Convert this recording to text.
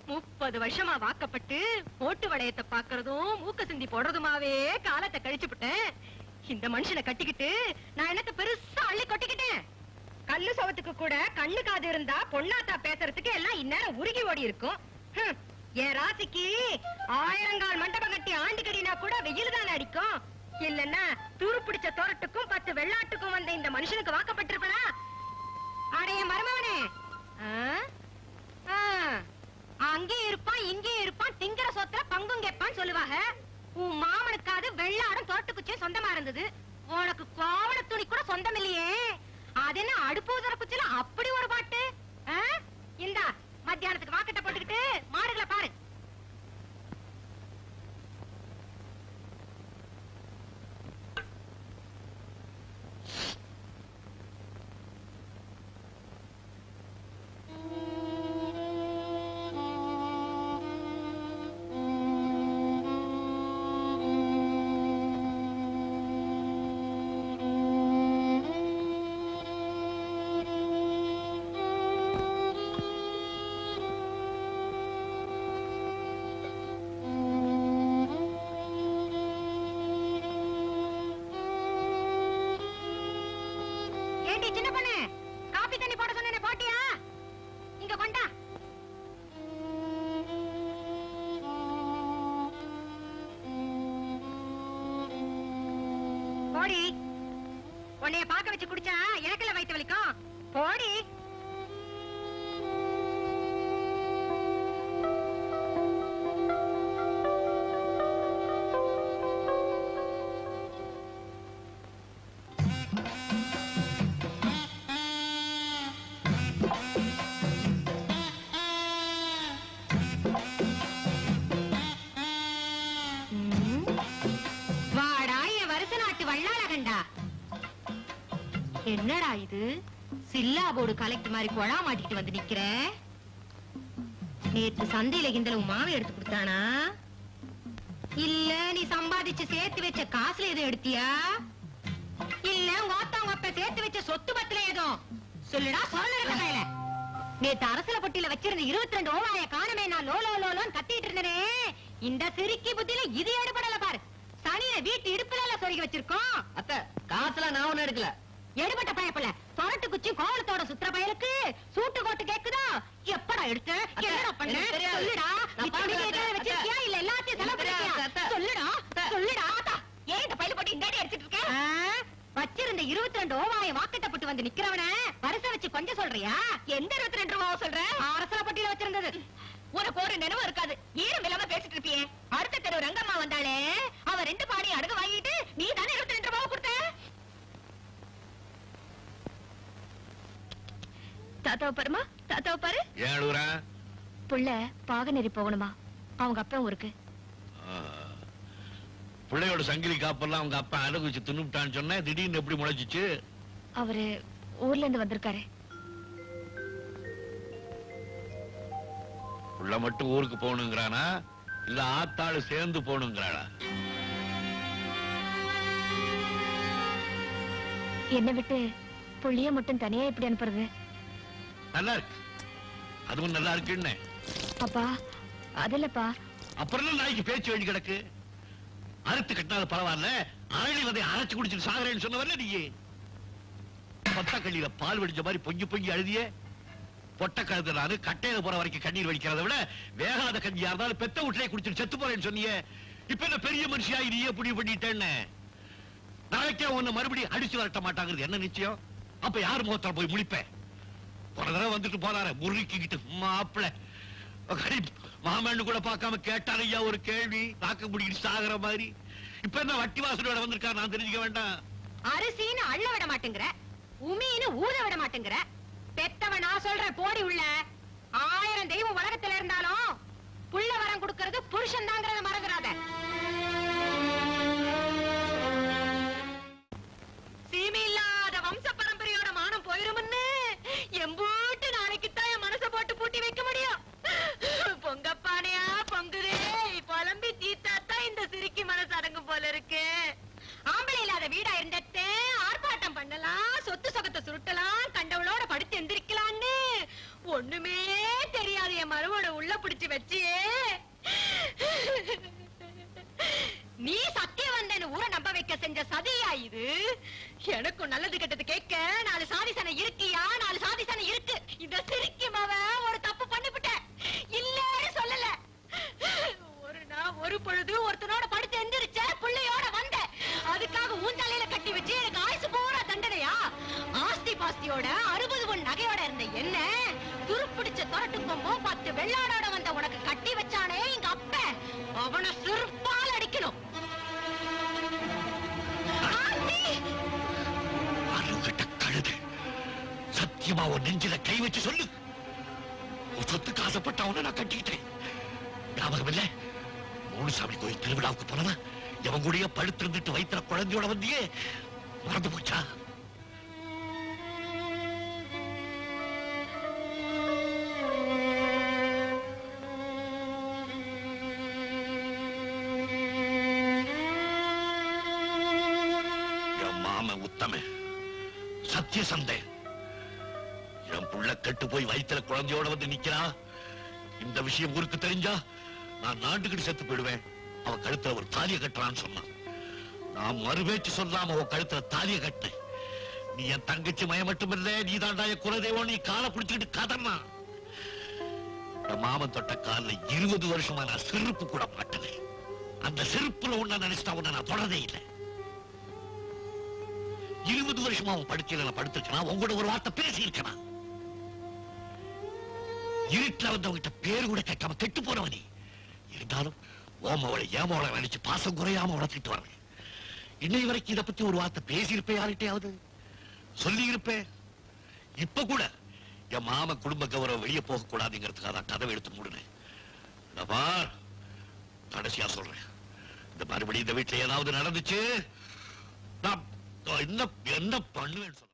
முப்பது வருஷமா வாக்கப்பட்டு ஓட்டு வளையத்தை பாக்குறதும் மூக்க சிந்தி போடுறதுமாவே காலத்தை கழிச்சுப்புட்டேன் இந்த மனுஷனை கட்டிக்கிட்டு நான் என்னத்த பெருசா அள்ளி கொட்டிக்கிட்டேன் கல்லு சவத்துக்கு கூட கண்ணு காது இருந்தா பொண்ணாத்தா பேசுறதுக்கு எல்லாம் இந்நேரம் உருகி ஓடி இருக்கும் ஹம், என் ராசிக்கு ஆயிரங்கால் மண்டபம் கட்டி ஆண்டு கடினா கூட வெயில் தானே அடிக்கும் இல்லன்னா துரு பிடிச்ச தோரட்டுக்கும் பத்து வெள்ளாட்டுக்கும் வந்த இந்த மனுஷனுக்கு வாக்கப்பட்டிருப்பனா அடைய மருமவனே ஆ? ஆ. அங்கேயும் இருப்பான் இங்கேயும் இருப்பான் திங்கிற சொத்துல பங்கும் கேட்பான்னு சொல்லுவாங்க உன் மாமனுக்காவது வெள்ளாடும் தோட்டக்குச்சியும் சொந்தமா இருந்தது உனக்கு கோவண துணி கூட சொந்தம் இல்லையே அது என்ன அடுப்பு உதற குச்சில அப்படி ஒரு பாட்டு ஆ? இந்தா மத்தியானத்துக்கு வாக்கத்தை போட்டுக்கிட்டு மாடுகளை பாரு ஏண்டி சின்ன பொண்ணு காபி தண்ணி போட சொன்னேனே போட்டியா இங்க கொண்டா போடி உன்னைய பாக்க வச்சு குடிச்சா எனக்குல வயித்து வலிக்கும் போடி ம். வாடா என் வருஷ நாட்டு வல்லாளகண்டா என்னடா இது சில்லா போர்டு கலெக்ட் மாதிரி கொழா மாட்டிக்கிட்டு வந்து நிக்கிற நேத்து சந்தையில கிண்டல உன் மாவை எடுத்து கொடுத்தானா இல்ல நீ சம்பாதிச்சு சேர்த்து வச்ச காசுல எதுவும் எடுத்தியா இல்ல உங்க ஆத்தா உங்க அப்பா சேர்த்து வச்ச சொத்து பத்துல ஏதோ சொல்லுடா சொல்லுற கையில நேத்து அரசல பொட்டியில வச்சிருந்த இருபத்தி ரெண்டு ஓவாய காணமே நான் லோலோ லோலோன்னு கத்திட்டு இருந்தனே இந்த சிரிக்கி புத்தியில இது எடுபடல பாரு சனிய வீட்டு இடுப்புல சொருகி வச்சிருக்கோம் அத்தை காசுல நான் ஒண்ணு எடுக்கல எடுபட்ட பயப்பல தொரட்டு குச்சி கோவலத்தோட சுத்துற பயலுக்கு சூட்டு கோட்டு கேக்குதா எப்படா எடுத்த அத்தை, என்னடா பண்ண எனக்கு தெரியாது. சொல்லுடா நான் நீ பார்க்கல, துணிக்கு ஏதாவது அத்தை. வச்சிருக்கியா இல்ல எல்லாத்தையும் செலவு எனக்கு தெரியாது, பண்ணியா அத்தை. சொல்லுடா அத்தை. சொல்லுடா ஆத்தா ஏன் இந்த பையில போட்டு இந்தாடி அடிச்சிட்டு இருக்க வச்சிருந்த இருபத்தி ரெண்டு ஓவாய வாக்கட்டப்பட்டு வந்து நிக்கிறவன வருஷ வச்சு கொஞ்சம் சொல்றியா எந்த இருபத்தி ரெண்டு ரூபா சொல்ற அரசல பட்டியல வச்சிருந்தது உனக்கு ஒரு நினைவு இருக்காது ஈரம் இல்லாம பேசிட்டு இருப்பியே அடுத்த தெரு ரங்கம்மா வந்தாளே அவ ரெண்டு பாடி அடகு வாங்கிட்டு நீ தானே இருபத்தி ரெண்டு ரூபாய் கொடுத்த தாத்தாவை பாருமா தாத்தாவை பாரு ஏன் அழுகுற புள்ள பாகநெறி போகணுமா அவங்க அப்பா ஊருக்கு ஆ. பிள்ளையோட சங்கிலி காப்பெல்லாம் அவங்க அப்பா அழகு வச்சு தின்னுட்டான்னு சொன்னேன் திடீர்னு எப்படி முளைச்சிச்சு அவரு ஊர்ல இருந்து வந்திருக்காரு புள்ள மட்டும் ஊருக்கு போகணுங்கிறானா இல்ல ஆத்தாளு சேர்ந்து போகணுங்கிறாளா என்னை விட்டு புள்ளிய மட்டும் தனியா எப்படி அனுப்புறது நல்லா இருக்கு அதுவும் நல்லா இருக்குன்னு அப்பா அதில்லப்பா அப்புறம் என்ன நாய்க்கு பேச்சு வழி கிடக்கு அறுத்து கட்டினாத பரவாயில்ல அரளி வதை அரைச்சு குடிச்சிட்டு சாகுறேன்னு சொன்னவர்ல நீ பத்தக்கள்ளியில பால் வடிச்ச மாதிரி பொங்கி பொங்கி அழுதியே பொட்ட கழுதுனாரு கட்டையில போற வரைக்கும் கண்ணீர் வடிக்கிறத விட வேகாத கஞ்சியா இருந்தாலும் பெத்த வீட்டிலே குடிச்சிட்டு செத்து போறேன்னு சொன்னியே இப்ப என்ன பெரிய மனுஷியா நீயே புடி பண்ணிட்டேன்னு நாளைக்கே உன்னை மறுபடியும் அடிச்சு வரட்ட மாட்டாங்கிறது என்ன நிச்சயம் அப்ப யார் முகத்துல போய் முழிப்பேன் போன தடவை வந்துட்டு போறாரு முறுக்கிக்கிட்டு மாப்பிள மாமன்னு கூட பார்க்காம கேட்டாரு ஐயா ஒரு கேள்வி நாக்க முடிக்கிட்டு சாகுற மாதிரி இப்ப என்ன வட்டி வாசலோட வந்திருக்காரு நான் தெரிஞ்சுக்க வேண்டாம் அரிசின்னு அள்ள விட மாட்டேங்கிற உமின்னு ஊத விட மாட்டேங்கிற பெத்தவன் நான் சொல்றேன் போடி உள்ள ஆயிரம் தெய்வம் உலகத்துல இருந்தாலும் புள்ள வரம் கொடுக்கறது புருஷன் தாங்கிறத மறந்துடாத சீமி இல்லாத வம்ச பரம்பரையோட மானம் போயிருமுன்னு எம்பூட்டு நாளைக்கு தான் என் மனச போட்டு பூட்டி வைக்க முடியும் பொங்கப்பானையா பொங்குதே புலம்பி தீத்தாத்தான் இந்த சிரிக்கி மனசு அடங்கும் போல இருக்கு ஆம்பளை இல்லாத வீடா இருந்தே ஆர்ப்பாட்டம் பண்ணலாம் சொத்து சொகத்தை சுருட்டலாம் கண்டவளோட படுத்து எந்திரிக்கலான்னு ஒண்ணுமே தெரியாது என் மருவோட செஞ்ச சதியா இது எனக்கும் நல்லது கெட்டது கேட்க நாலு சாதி சனை இருக்கியா நாலு சாதி சனை இருக்கு இந்த சிரிக்கி மவ ஒரு தப்பு பண்ணிவிட்டேன் இல்லன்னு சொல்லல ஒரு நாள் ஒரு பொழுது ஒருத்தனோட படுத்து எந்திரிச்ச பிள்ளையோட வந்த அதுக்காக உன் தலையில கட்டி வச்சு எனக்கு ஆயுசு பூரா தண்டனையா ஆஸ்தி பாஸ்தியோட அறுபது பொன் நகையோட இருந்த என்ன துருப்பிடிச்ச தொரட்டு கொம்பும் பத்து வெள்ளாடோட வந்த உனக்கு கட்டி வச்சானே எங்க அப்ப அவனை சிற்பால் அடிக்கணும் ஆண்டி! அருகட்ட கழுது சத்தியமா உன் நெஞ்சில கை வச்சு சொல்லு உன் சொத்துக்கு ஆசைப்பட்ட அவனை நான் கட்டிக்கிட்டேன் ஞாபகம் இல்ல மூணுசாமி கோயில் திருவிழாவுக்கு போனவன் எவன் கூடயே படுத்திருந்துட்டு வைத்திர குழந்தையோட வந்தியே மறந்து போச்சா என் மாமன் உத்தம சத்தியசந்தை என் புள்ள கெட்டு போய் வயித்துல குழந்தையோட வந்து நிக்கிறா இந்த விஷயம் ஊருக்கு தெரிஞ்சா நான் நாட்டுக்கிட்டு செத்து போயிடுவேன் அவ கழுத்துல ஒரு தாலிய கட்டுறான்னு சொன்னான் நான் மறுபேச்சு சொல்லாம அவ கழுத்துல தாலிய கட்டினேன் நீ என் தங்கச்சி மய மட்டுமில்ல நீ தாண்டா என் குலதெய்வம் நீ காலை பிடிச்சுக்கிட்டு கதறனா என் மாமன் தொட்ட கால்ல இருபது வருஷமா நான் செருப்பு கூட மாட்டல அந்த செருப்புல உன்ன நினைச்சிட்டா உன்னை நான் தொடரதே இல்லை இருபது வருஷமா அவன் படுக்கையில நான் படுத்திருக்கனா உங்களோட ஒரு வார்த்தை பேசி இருக்கனா இருட்டுல வந்தவங்கிட்ட பேரு கூட கேட்காம கெட்டு போனவனி இருந்தாலும் ஓமவளை ஏமாவளை நினைச்சு பாசம் குறையாம வளர்த்துட்டு வரேன் இன்னை வரைக்கும் இதை பத்தி ஒரு வார்த்தை பேசியிருப்பேன் யார்கிட்டயாவது சொல்லி இருப்பேன் இப்ப கூட என் மாம குடும்ப கௌரவம் வெளியே போக கூடாதுங்கிறதுக்காக தான் கதவை எடுத்து மூடுனேன் இந்த பார், கடைசியா சொல்றேன் இந்த மறுபடியும் இந்த வீட்டுல ஏதாவது நடந்துச்சு நான் என்ன என்ன பண்ணுவேன்னு சொல்ல